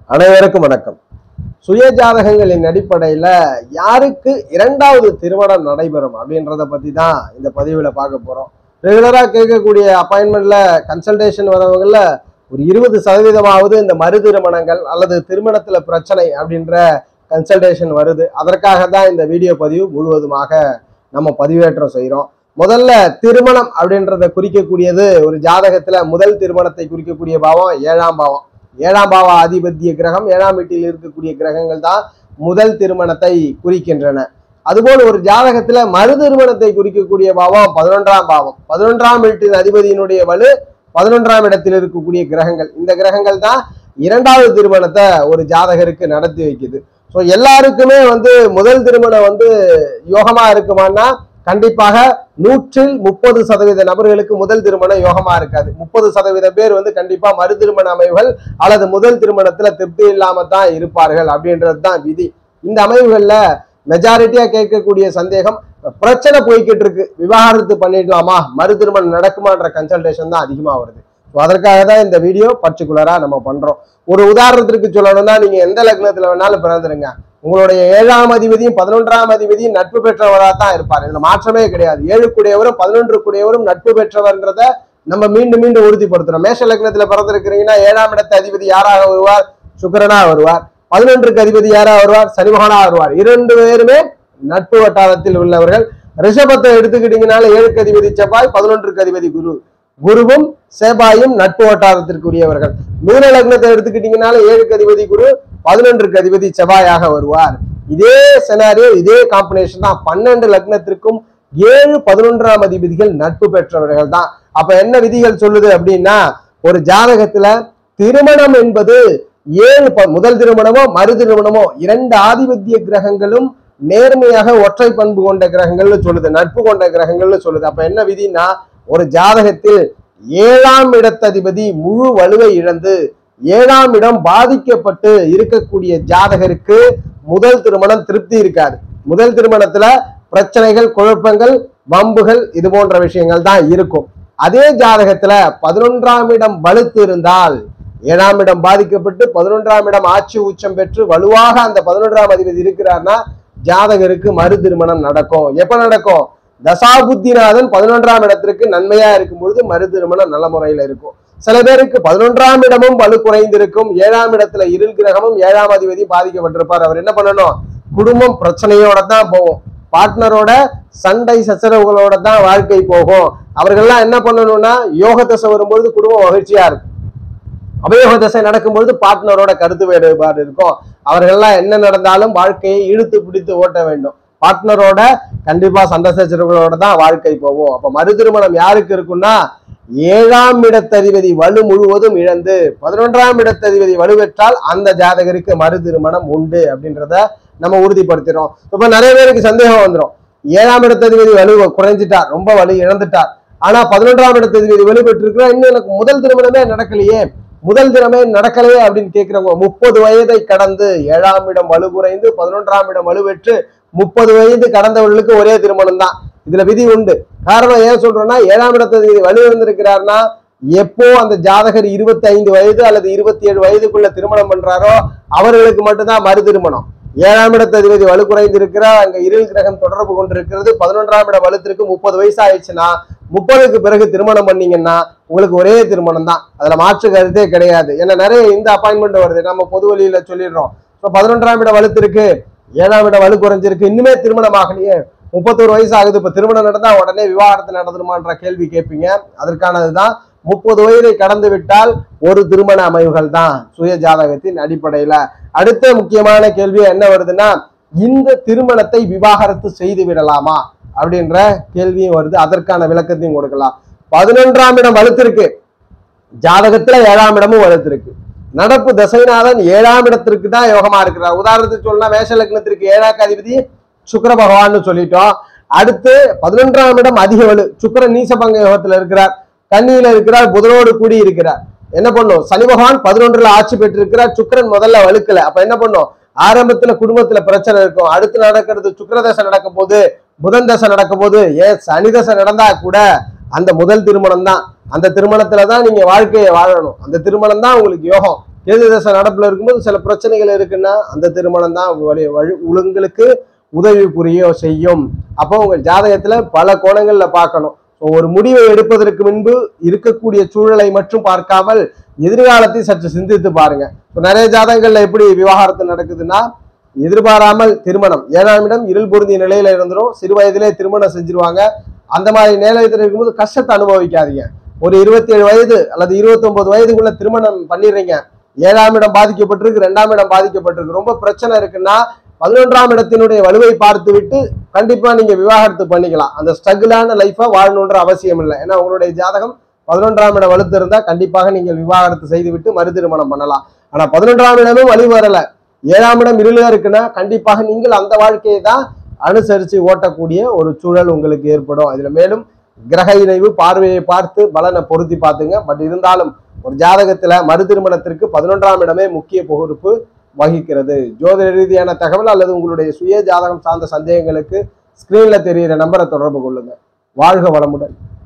அனைவருக்கும் வணக்கம் சுய ஜாதகங்களின் அடிப்படையில யாருக்கு இரண்டாவது திருமணம் நடைபெறும் அப்படின்றத பத்தி தான் இந்த பதிவுல பார்க்க போறோம் ரெகுலரா கேட்கக்கூடிய அப்பாயின்மெண்ட்ல கன்சல்டேஷன் வரவங்கல ஒரு இருபது சதவீதமாவது இந்த மறு திருமணங்கள் அல்லது திருமணத்துல பிரச்சனை அப்படின்ற கன்சல்டேஷன் வருது அதற்காக தான் இந்த வீடியோ பதிவு முழுவதுமாக நம்ம பதிவேற்றம் செய்கிறோம் முதல்ல திருமணம் அப்படின்றத குறிக்கக்கூடியது ஒரு ஜாதகத்துல முதல் திருமணத்தை குறிக்கக்கூடிய பாவம் ஏழாம் பாவம் ஏழாம் பாவ ஆதிபத்திய கிரகம் ஏழாம் வீட்டில் இருக்கக்கூடிய கிரகங்கள் தான் முதல் திருமணத்தை குறிக்கின்றன அதுபோல் ஒரு ஜாதகத்துல மறு திருமணத்தை குறிக்கக்கூடிய பாவம் பதினொன்றாம் பாவம் பதினொன்றாம் வீட்டின் அதிபதியினுடைய வலு பதினொன்றாம் இடத்தில் இருக்கக்கூடிய கிரகங்கள் இந்த கிரகங்கள் தான் இரண்டாவது திருமணத்தை ஒரு ஜாதகருக்கு நடத்தி வைக்குது ஸோ எல்லாருக்குமே வந்து முதல் திருமணம் வந்து யோகமா இருக்குமான்னா கண்டிப்பாக நூற்றில் முப்பது சதவீத நபர்களுக்கு முதல் திருமணம் யோகமா இருக்காது முப்பது சதவீத பேர் வந்து கண்டிப்பா மறு திருமண அமைவுகள் அல்லது முதல் திருமணத்துல திருப்தி இல்லாம தான் இருப்பார்கள் அப்படின்றது தான் விதி இந்த அமைவுகள்ல மெஜாரிட்டியா கேட்கக்கூடிய சந்தேகம் பிரச்சனை போய்கிட்டு இருக்கு விவாகரத்து பண்ணிடலாமா மறு திருமணம் நடக்குமான்ற கன்சல்டேஷன் தான் அதிகமா வருது ஸோ அதற்காக தான் இந்த வீடியோ பர்டிகுலரா நம்ம பண்றோம் ஒரு உதாரணத்திற்கு சொல்லணும்னா நீங்க எந்த லக்னத்துல வேணாலும் பிறந்துருங்க உங்களுடைய ஏழாம் அதிபதியும் பதினொன்றாம் அதிபதியும் நட்பு பெற்றவராக தான் இருப்பார் இதுல மாற்றமே கிடையாது ஏழுக்குடையவரும் பதினொன்று கூடியவரும் நட்பு பெற்றவர்ன்றத நம்ம மீண்டும் மீண்டும் உறுதிப்படுத்துறோம் மேஷ லக்னத்துல பிறந்திருக்கிறீங்கன்னா ஏழாம் இடத்து அதிபதி யாராக வருவார் சுக்கிரனா வருவார் பதினொன்றுக்கு அதிபதி யாரா வருவார் சனிமகனா வருவார் இரண்டு பேருமே நட்பு வட்டாரத்தில் உள்ளவர்கள் ரிஷபத்தை எடுத்துக்கிட்டீங்கனால ஏழுக்கு அதிபதி செவ்வாய் பதினொன்றுக்கு அதிபதி குரு குருவும் சேபாயும் நட்பு வட்டாரத்திற்குரியவர்கள் மீன லக்னத்தை எடுத்துக்கிட்டீங்கனால ஏழுக்கு அதிபதி குரு பதினொன்றுக்கு அதிபதி செவ்வாயாக வருவார் இதே செனாரியோ இதே காம்பினேஷன் தான் பன்னெண்டு லக்னத்திற்கும் ஏழு பதினொன்றாம் அதிபதிகள் நட்பு பெற்றவர்கள் தான் அப்ப என்ன விதிகள் சொல்லுது அப்படின்னா ஒரு ஜாதகத்துல திருமணம் என்பது ஏழு ப- முதல் திருமணமோ மறு திருமணமோ இரண்டு ஆதிபத்திய கிரகங்களும் நேர்மையாக ஒற்றை பண்பு கொண்ட கிரகங்கள்னு சொல்லுது நட்பு கொண்ட கிரகங்கள்னு சொல்லுது அப்ப என்ன விதினா ஒரு ஜாதகத்தில் ஏழாம் இடத்ததிபதி முழு வலுவை இழந்து ஏழாம் இடம் பாதிக்கப்பட்டு இருக்கக்கூடிய ஜாதகருக்கு முதல் திருமணம் திருப்தி இருக்காது முதல் திருமணத்துல பிரச்சனைகள் குழப்பங்கள் வம்புகள் இது போன்ற விஷயங்கள் தான் இருக்கும் அதே ஜாதகத்துல பதினொன்றாம் இடம் வலுத்து இருந்தால் ஏழாம் இடம் பாதிக்கப்பட்டு பதினொன்றாம் இடம் ஆட்சி உச்சம் பெற்று வலுவாக அந்த பதினொன்றாம் அதிபதி இருக்கிறார்னா ஜாதகருக்கு மறு திருமணம் நடக்கும் எப்ப நடக்கும் தசாபுத்திநாதன் பதினொன்றாம் இடத்திற்கு நன்மையா இருக்கும் பொழுது மறு திருமணம் நல்ல முறையில இருக்கும் சில பேருக்கு பதினொன்றாம் இடமும் வலு குறைந்திருக்கும் ஏழாம் இடத்துல இருள் கிரகமும் ஏழாம் அதிபதி பாதிக்கப்பட்டிருப்பார் அவர் என்ன பண்ணணும் குடும்பம் பிரச்சனையோட தான் போகும் பார்ட்னரோட சண்டை சச்சரவுகளோட தான் வாழ்க்கை போகும் அவர்கள்லாம் என்ன பண்ணணும்னா யோக தசை வரும்பொழுது குடும்பம் மகிழ்ச்சியா இருக்கும் அபயோக தசை நடக்கும்பொழுது பார்ட்னரோட கருத்து வேறுபாடு இருக்கும் அவர்கள்லாம் என்ன நடந்தாலும் வாழ்க்கையை இழுத்து பிடித்து ஓட்ட வேண்டும் பார்ட்னரோட கண்டிப்பா சண்டை சச்சரவுகளோட தான் வாழ்க்கை போகும் அப்ப மறு திருமணம் யாருக்கு இருக்கும்னா ஏழாம் இடத்ததிபதி வலு முழுவதும் இழந்து பதினொன்றாம் இடத்ததிபதி வலுவெற்றால் அந்த ஜாதகருக்கு மறு திருமணம் உண்டு அப்படின்றத நம்ம உறுதிப்படுத்துறோம் இப்ப நிறைய பேருக்கு சந்தேகம் வந்துடும் ஏழாம் இடத்ததிபதி வலு குறைஞ்சிட்டார் ரொம்ப வலு இழந்துட்டார் ஆனா பதினொன்றாம் இடத்ததிபதி வலு பெற்றிருக்கிறா இன்னும் எனக்கு முதல் திருமணமே நடக்கலையே முதல் தினமே நடக்கலையே அப்படின்னு கேட்கிறவங்க முப்பது வயதை கடந்து ஏழாம் இடம் வலு குறைந்து பதினொன்றாம் இடம் வலுவெற்று முப்பது வயது கடந்தவர்களுக்கு ஒரே திருமணம் தான் இதுல விதி உண்டு காரணம் ஏன் சொல்றோம்னா ஏழாம் இடத்தை வலு இருந்திருக்கிறார்னா எப்போ அந்த ஜாதகர் இருபத்தி ஐந்து வயது அல்லது இருபத்தி ஏழு வயதுக்குள்ள திருமணம் பண்றாரோ அவர்களுக்கு மட்டும்தான் மறு திருமணம் ஏழாம் இடத்த அதிபதி வலு குறைந்திருக்கிறார் அங்க இருள் கிரகம் தொடர்பு கொண்டிருக்கிறது பதினொன்றாம் இட வலுத்திற்கு முப்பது வயசு ஆயிடுச்சுன்னா முப்பதுக்கு பிறகு திருமணம் பண்ணீங்கன்னா உங்களுக்கு ஒரே திருமணம் தான் அதுல மாற்று கருத்தே கிடையாது ஏன்னா நிறைய இந்த அப்பாயின்மெண்ட் வருது நம்ம பொது வழியில சொல்லிடுறோம் ஸோ பதினொன்றாம் இட வலுத்திருக்கு ஏழாம் இட வலு குறைஞ்சிருக்கு இன்னுமே திருமணம் ஆகலையே முப்பத்தோரு வயசு ஆகுது இப்ப திருமணம் நடந்தா உடனே விவாகரத்து நடந்துருமான்ற கேள்வி கேட்பீங்க அதற்கானதுதான் முப்பது வயதை கடந்து விட்டால் ஒரு திருமண அமைவுகள் தான் சுய ஜாதகத்தின் அடிப்படையில அடுத்த முக்கியமான கேள்வி என்ன வருதுன்னா இந்த திருமணத்தை விவாகரத்து செய்து விடலாமா அப்படின்ற கேள்வியும் வருது அதற்கான விளக்கத்தையும் கொடுக்கலாம் பதினொன்றாம் இடம் வலுத்திருக்கு ஜாதகத்துல ஏழாம் இடமும் வலுத்திருக்கு நடப்பு தசைநாதன் ஏழாம் இடத்திற்கு தான் யோகமா இருக்கிறார் உதாரணத்துக்கு சொல்லலாம் மேஷ லக்னத்திற்கு ஏழாக்கு அதிபதி சுக்கிர பகவான்னு சொல்லிட்டோம் அடுத்து பதினொன்றாம் இடம் அதிக வலு சுக்கிரன் நீசபங்க யோகத்துல இருக்கிறார் கன்னியில இருக்கிறார் புதனோடு கூடி இருக்கிறார் என்ன பண்ணும் சனி பகவான் பதினொன்றுல ஆட்சி பெற்றிருக்கிறார் சுக்கிரன் முதல்ல வலுக்கல அப்ப என்ன பண்ணும் ஆரம்பத்துல குடும்பத்துல பிரச்சனை இருக்கும் அடுத்து நடக்கிறது சுக்கிர தசை நடக்கும் போது புதன் தசை நடக்கும் போது ஏன் சனி தசை நடந்தா கூட அந்த முதல் திருமணம் தான் அந்த திருமணத்துல தான் நீங்க வாழ்க்கையை வாழணும் அந்த திருமணம் தான் உங்களுக்கு யோகம் கேது தசை நடப்புல இருக்கும்போது சில பிரச்சனைகள் இருக்குன்னா அந்த திருமணம் தான் வழி- வழி- உங்களுக்கு உதவி புரிய செய்யும் அப்போ உங்க ஜாதகத்துல பல கோணங்கள்ல பார்க்கணும் So, ஒரு முடிவை எடுப்பதற்கு முன்பு இருக்கக்கூடிய சூழலை மட்டும் பார்க்காமல் எதிர்காலத்தை சற்று சிந்தித்து பாருங்க So, நிறைய ஜாதகங்கள்ல எப்படி விவாகரத்து நடக்குதுன்னா எதிர்பாராமல் திருமணம் ஏழாம் இடம் இருள் பொருந்திய நிலையில இருந்துரும் சிறு வயதிலே திருமணம் செஞ்சிருவாங்க அந்த மாதிரி நிலையத்தில் இருக்கும்போது கஷ்டத்தை அனுபவிக்காதீங்க ஒரு இருபத்தி ஏழு வயது அல்லது இருபத்தி ஒன்பது வயதுக்குள்ள திருமணம் பண்ணிடுறீங்க ஏழாம் இடம் பாதிக்கப்பட்டிருக்கு ரெண்டாம் இடம் பாதிக்கப்பட்டிருக்கு ரொம்ப பிரச்சனை இருக்குன்னா பதினொன்றாம் இடத்தினுடைய வலுவை பார்த்து விட்டு கண்டிப்பா நீங்க விவாகரத்து பண்ணிக்கலாம் அந்த ஸ்ட்ரகிளான லைஃபை வாழணுன்ற அவசியம் இல்லை ஏன்னா உங்களுடைய ஜாதகம் பதினொன்றாம் இடம் வலுத்து இருந்தா கண்டிப்பாக நீங்கள் விவாகரத்து செய்துவிட்டு மறு திருமணம் பண்ணலாம் ஆனா பதினொன்றாம் இடமும் வழி வரல ஏழாம் இடம் இருளா இருக்குன்னா கண்டிப்பாக நீங்கள் அந்த வாழ்க்கையை தான் அனுசரித்து ஓட்டக்கூடிய ஒரு சூழல் உங்களுக்கு ஏற்படும் இதுல மேலும் கிரக இணைவு பார்வையை பார்த்து பலனை பொருத்தி பார்த்துங்க பட் இருந்தாலும் ஒரு ஜாதகத்துல மறு திருமணத்திற்கு பதினொன்றாம் இடமே முக்கிய பொறுப்பு வகிக்கிறது ஜோதிட ரீதியான தகவல் அல்லது உங்களுடைய சுய ஜாதகம் சார்ந்த சந்தேகங்களுக்கு ஸ்கிரீன்ல தெரிகிற நம்பரை தொடர்பு கொள்ளுங்க வாழ்க வளமுடன்